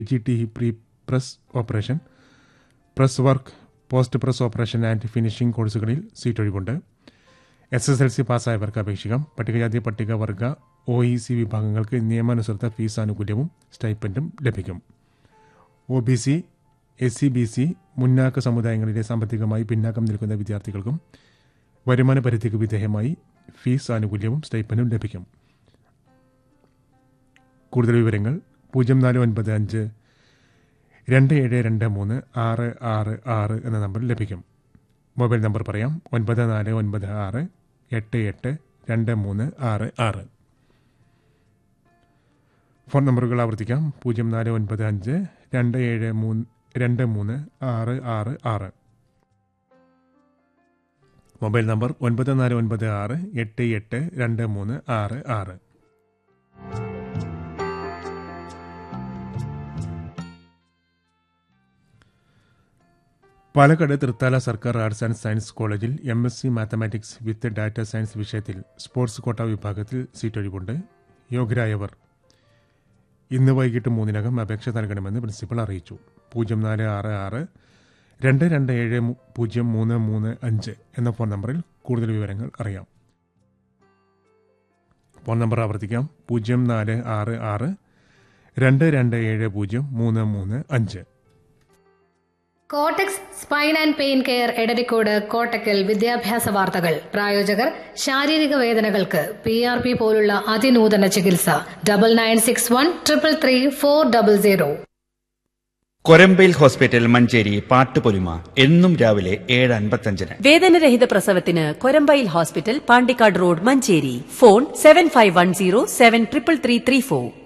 G T pre press operation press work post press operation and finishing കോഴ്സുകളിൽ seat ഒഴിവുണ്ട് S S L C പാസ്സായവർക്ക് അപേക്ഷിക്കാം പട്ടികജാതി പട്ടികവർഗ ഒ ഇ സി വിഭാഗങ്ങൾക്ക് നിയമാനുസൃത ഫീസ് ആനുകൂല്യവും സ്റ്റൈപ്പൻഡും ലഭിക്കും O B C S C B C മുന്നാക്ക സമുദായങ്ങളിലെ സാമ്പത്തികമായി പിന്നാക്കം നിൽക്കുന്ന വിദ്യാർത്ഥികൾക്കും വരുമാന പരിധിക്ക് വിധേയമായി ഫീസ് ആനുകൂല്യവും സ്റ്റൈപ്പൻഡും ലഭിക്കും കൂടുതൽ വിവരങ്ങൾ പൂജ്യം നാല് ഒൻപത് അഞ്ച് രണ്ട് ഏഴ് രണ്ട് മൂന്ന് ആറ് ആറ് ആറ് എന്ന നമ്പറിൽ ലഭിക്കും മൊബൈൽ നമ്പർ പറയാം ഒൻപത് നാല് ഒൻപത് ആറ് എട്ട് എട്ട് രണ്ട് മൂന്ന് ആറ് ആറ് ഫോൺ നമ്പറുകൾ ആവർത്തിക്കാം പൂജ്യം നാല് ഒൻപത് അഞ്ച് രണ്ട് ഏഴ് മൂന്ന് രണ്ട് മൂന്ന് ആറ് ആറ് ആറ് മൊബൈൽ നമ്പർ ഒൻപത് നാല് ഒൻപത് ആറ് എട്ട് എട്ട് രണ്ട് മൂന്ന് ആറ് ആറ് പാലക്കാട് തൃത്താല സർക്കാർ ആർട്സ് ആൻഡ് സയൻസ് കോളേജിൽ M S C mathematics with data science വിഷയത്തിൽ സ്പോർട്സ് കോട്ട വിഭാഗത്തിൽ സീറ്റ് ഒഴിവുണ്ട് യോഗ്യരായവർ ഇന്ന് വൈകിട്ട് മൂന്നിനകം അപേക്ഷ നൽകണമെന്ന് പ്രിൻസിപ്പൽ അറിയിച്ചു പൂജ്യം നാല് ആറ് ആറ് രണ്ട് രണ്ട് ഏഴ് മു- പൂജ്യം മൂന്ന് മൂന്ന് അഞ്ച് എന്ന ഫോൺ നമ്പറിൽ കൂടുതൽ വിവരങ്ങൾ അറിയാം ഫോൺ നമ്പർ ആവർത്തിക്കാം പൂജ്യം നാല് ആറ് ആറ് രണ്ട് രണ്ട് ഏഴ് പൂജ്യം മൂന്ന് മൂന്ന് അഞ്ച് Cortex spine and pain care Edarikode Kottakkal വിദ്യാഭ്യാസ വാർത്തകൾ പ്രായോജകർ ശാരീരിക വേദനകൾക്ക് പി ആർ പി പോലുള്ള അതിനൂതന ചികിത്സ double nine six one triple three four double zero Korambayil hospital Manjeri പാട്ടുപൊലിമ എന്നും രാവിലെ ഏഴ് അൻപത്തഞ്ചിന് വേദനരഹിത പ്രസവത്തിന് Korambayil hospital Pandikkad road Manjeri phone seven five one zero seven triple three three four